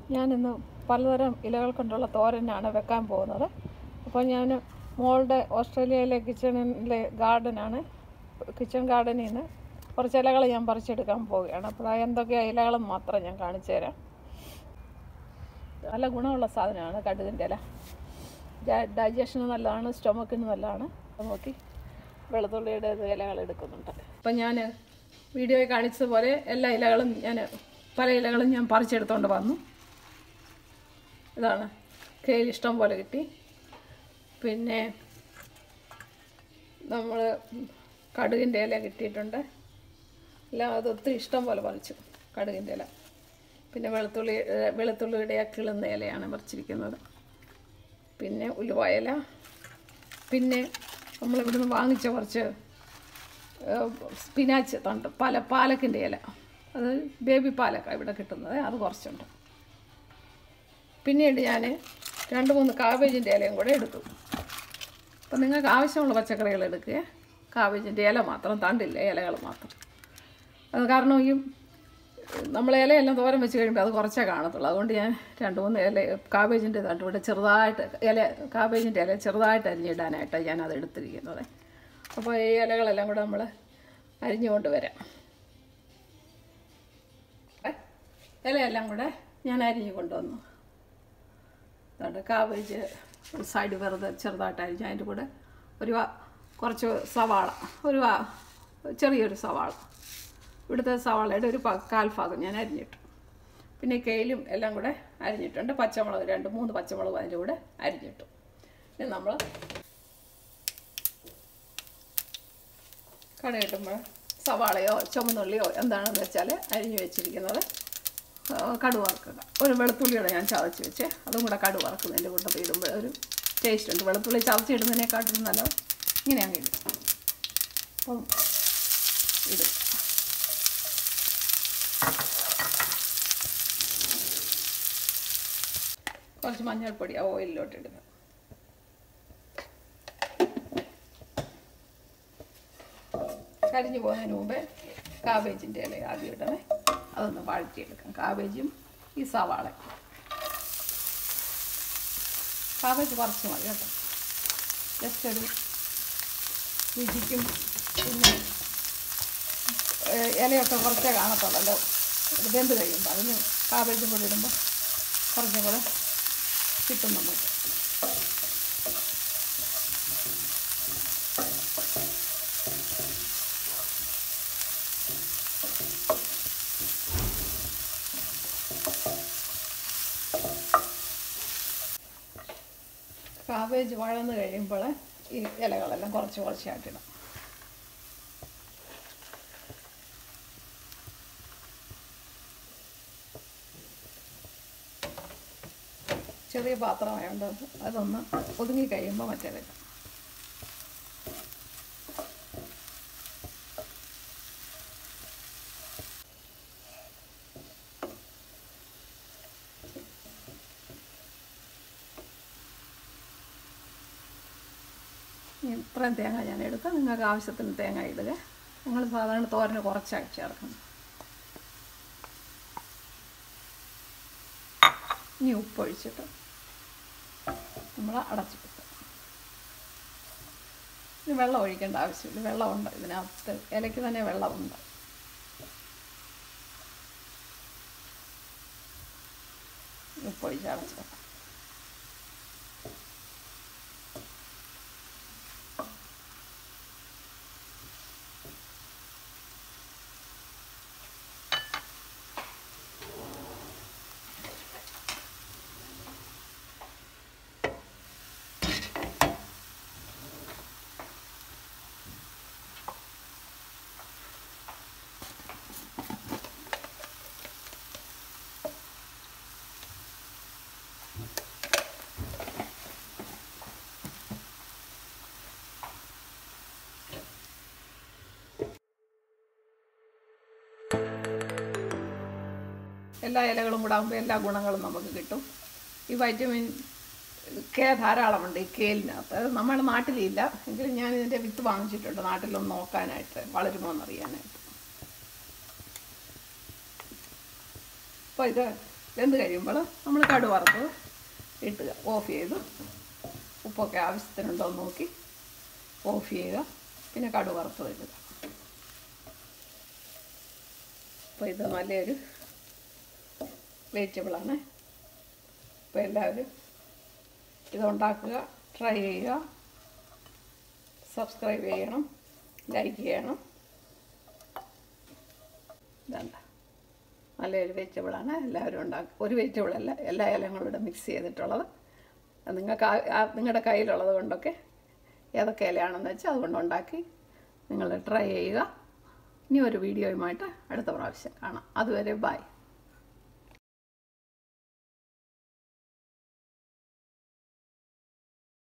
ഞാനിന്ന് പലതരം ഇലകൾ കൊണ്ടുള്ള തോരനാണ് വെക്കാൻ പോകുന്നത് അപ്പോൾ ഞാൻ മോളുടെ ഓസ്ട്രേലിയയിലെ കിച്ചണിലെ ഗാർഡനാണ് കിച്ചൺ ഗാർഡനിൽ നിന്ന് കുറച്ച് ഇലകൾ ഞാൻ പറിച്ചെടുക്കാൻ പോവുകയാണ് അപ്പോൾ ആ എന്തൊക്കെ ഇലകളെന്ന് മാത്രം ഞാൻ കാണിച്ചു തരാം നല്ല ഗുണമുള്ള സാധനമാണ് കടുകിൻ്റെ ഇല ഡൈജഷന് നല്ലതാണ് സ്റ്റൊമക്കിന് നല്ലതാണ് അത് നോക്കി വെളുത്തുള്ളിയുടെ ഇത് ഇലകൾ എടുക്കുന്നുണ്ട് അപ്പം ഞാൻ വീഡിയോയിൽ കാണിച്ചതുപോലെ എല്ലാ ഇലകളും ഞാൻ പല ഇലകളും ഞാൻ പറിച്ചെടുത്തുകൊണ്ട് വന്നു ഇതാണ് കയ്യിൽ ഇഷ്ടം പോലെ കിട്ടി പിന്നെ നമ്മൾ കടുകിൻ്റെ ഇല കിട്ടിയിട്ടുണ്ട് എല്ലാം അത് ഒത്തിരി ഇഷ്ടം പോലെ പറിച്ചു കടുകിൻ്റെ ഇല പിന്നെ വെളുത്തുള്ളി ഏ, വെളുത്തുള്ളിയുടെ ആ കിളുന്ന ഇലയാണ് പറിച്ചിരിക്കുന്നത് പിന്നെ ഉലുവ ഇല പിന്നെ നമ്മളിവിടുന്ന് വാങ്ങിച്ച കുറച്ച് സ്പിനാച്ച് തണ്ട് പാല പാലക്കിൻ്റെ ഇല അത് ബേബി പാലക്ക ഇവിടെ കിട്ടുന്നത് അത് കുറച്ചുണ്ട് പിന്നീട് ഞാൻ രണ്ട് മൂന്ന് കാബേജിൻ്റെ ഇലയും കൂടെ എടുത്തു അപ്പം നിങ്ങൾക്ക് ആവശ്യമുള്ള പച്ചക്കറികൾ എടുക്കുക കാബേജിൻ്റെ ഇല മാത്രം തണ്ടില്ല ഇലകൾ മാത്രം അത് കാരണം ഈ നമ്മൾ ഇലയെല്ലാം തോരൻ വെച്ച് കഴിയുമ്പോൾ അത് കുറച്ചേ കാണത്തുള്ളൂ അതുകൊണ്ട് ഞാൻ രണ്ട് മൂന്ന് ഇല കാബേജിൻ്റെ തണ്ട് ഇവിടെ ചെറുതായിട്ട് ഇല കാബേജിൻ്റെ ഇല ചെറുതായിട്ട് അരിഞ്ഞിടാനായിട്ട് ഞാൻ അത് എടുത്തിരിക്കുന്നത് അപ്പോൾ ഈ ഇലകളെല്ലാം കൂടെ നമ്മൾ അരിഞ്ഞുകൊണ്ട് വരാം ഏ, ഇലയെല്ലാം കൂടെ ഞാൻ അരിഞ്ഞു കൊണ്ടുവന്നു അതുകൊണ്ട് കാബേജ് ഒരു സൈഡ് വെറുതെ ചെറുതായിട്ട് അരിഞ്ഞു അതിൻ്റെ കൂടെ ഒരു വ- കുറച്ച് സവാള ഒരു വ- ചെറിയൊരു സവാള ഇവിടുത്തെ സവാളയുടെ ഒരു പ- കാൽ ഭാഗം ഞാൻ അരിഞ്ഞിട്ടു പിന്നെ കെയിലും എല്ലാം കൂടെ അരിഞ്ഞിട്ടുണ്ട് പച്ചമുളക് രണ്ട് മൂന്ന് പച്ചമുളക് അതിൻ്റെ കൂടെ അരിഞ്ഞിട്ടു ഇനി നമ്മൾ കട കിട്ടുമ്പോൾ സവാളയോ ചുമന്നുള്ളിയോ എന്താണെന്ന് വെച്ചാൽ അരിഞ്ഞു വെച്ചിരിക്കുന്നത് ആ, കടുക് വറുക്കുക ഒരു വെളുത്തുള്ളിയുടെ ഞാൻ ചതച്ച് വെച്ച് അതും കൂടെ കടുക് വറക്കുന്നതിൻ്റെ കൂട്ടത്തിൽ ഇടുമ്പോൾ ഒരു ടേസ്റ്റ് ഉണ്ട് വെളുത്തുള്ളി ചതച്ചിടുന്നതിനെക്കാട്ടിലും നല്ലത് ഇങ്ങനെ അങ്ങ് ഇടും അപ്പം ഇടും കുറച്ച് മഞ്ഞൾപ്പൊടി ആ ഓയിലിലോട്ട് ഇടുക കരിഞ്ഞു പോകുന്നതിന് മുമ്പേ കാബേജിൻ്റെ ഇല ആദ്യം ഇടണേ അതൊന്ന് വഴറ്റിയെടുക്കാം കാബേജും ഈ സവാള കാബേജ് കുറച്ച് മതി കേട്ടോ ജസ്റ്റ് ഒരു രുചിക്കും പിന്നെ ഏഹ്, ഇലയൊക്കെ കുറച്ചേ കാണത്തുള്ളല്ലോ ഇത് വെന്ത് കഴിയുമ്പോൾ അതിന് കാബേജും കൂടി ഇടുമ്പോൾ കുറച്ചും കൂടെ കിട്ടും നമുക്ക് കാബേജ് വഴന്ന് കഴിയുമ്പോൾ ഈ ഇലകളെല്ലാം കുറച്ച് കുറച്ചായിട്ടിടാം ചെറിയ പാത്രമായതുകൊണ്ട് അതൊന്ന് ഒതുങ്ങി കഴിയുമ്പോൾ മറ്റേതിടാം ഇനി ഇത്രയും തേങ്ങ ഞാൻ എടുക്കാം നിങ്ങൾക്ക് ആവശ്യത്തിന് തേങ്ങ ഇടുക ഞങ്ങൾ സാധാരണ തോരന് കുറച്ചായി ചേർക്കണം ഇനി ഉപ്പൊഴിച്ചിട്ട് നമ്മൾ അടച്ചു വെക്കുക ഇനി വെള്ളം ഒഴിക്കേണ്ട ആവശ്യമില്ല വെള്ളമുണ്ട് ഇതിനകത്ത് ഇലയ്ക്ക് തന്നെ വെള്ളമുണ്ട് ഉപ്പൊഴിച്ച് അടച്ചു വെക്കാം എല്ലാ ഇലകളും കൂടെ ആകുമ്പോൾ എല്ലാ ഗുണങ്ങളും നമുക്ക് കിട്ടും ഈ വൈറ്റമിൻ കെ ധാരാളമുണ്ട് ഈ കേലിനകത്ത് അത് നമ്മുടെ നാട്ടിലില്ല എങ്കിലും ഞാൻ ഇതിൻ്റെ വിത്ത് വാങ്ങിച്ചിട്ടുണ്ട് നാട്ടിലൊന്ന് നോക്കാനായിട്ട് വളരുമോ എന്നറിയാനായിട്ട് അപ്പോൾ ഇത് വെന്ത് കഴിയുമ്പോൾ നമ്മൾ കടു വറുത്തത് ഇട്ടുക ഓഫ് ചെയ്ത് ഉപ്പൊക്കെ ആവശ്യത്തിനുണ്ടോ എന്ന് നോക്കി ഓഫ് ചെയ്യുക പിന്നെ കടു വറുത്തത് ഇടുക അപ്പോൾ ഇത് നല്ലൊരു വെജിറ്റബിളാണ് അപ്പോൾ എല്ലാവരും ഇതുണ്ടാക്കുക ട്രൈ ചെയ്യുക സബ്സ്ക്രൈബ് ചെയ്യണം ലൈക്ക് ചെയ്യണം ഇതണ്ട നല്ലൊരു വെജിറ്റബിളാണ് എല്ലാവരും ഉണ്ടാക്കുക ഒരു വെജിറ്റബിളല്ല എല്ലാ ഇലയും കൂടെ മിക്സ് ചെയ്തിട്ടുള്ളത് അത് നിങ്ങൾക്ക് ആ- ആ നിങ്ങളുടെ കയ്യിലുള്ളത് കൊണ്ടൊക്കെ ഏതൊക്കെ ഇലയാണെന്ന് വെച്ചാൽ അതുകൊണ്ട് ഉണ്ടാക്കി നിങ്ങൾ ട്രൈ ചെയ്യുക ഇനി ഒരു വീഡിയോയുമായിട്ട് അടുത്ത പ്രാവശ്യം കാണാം അതുവരെ ബൈ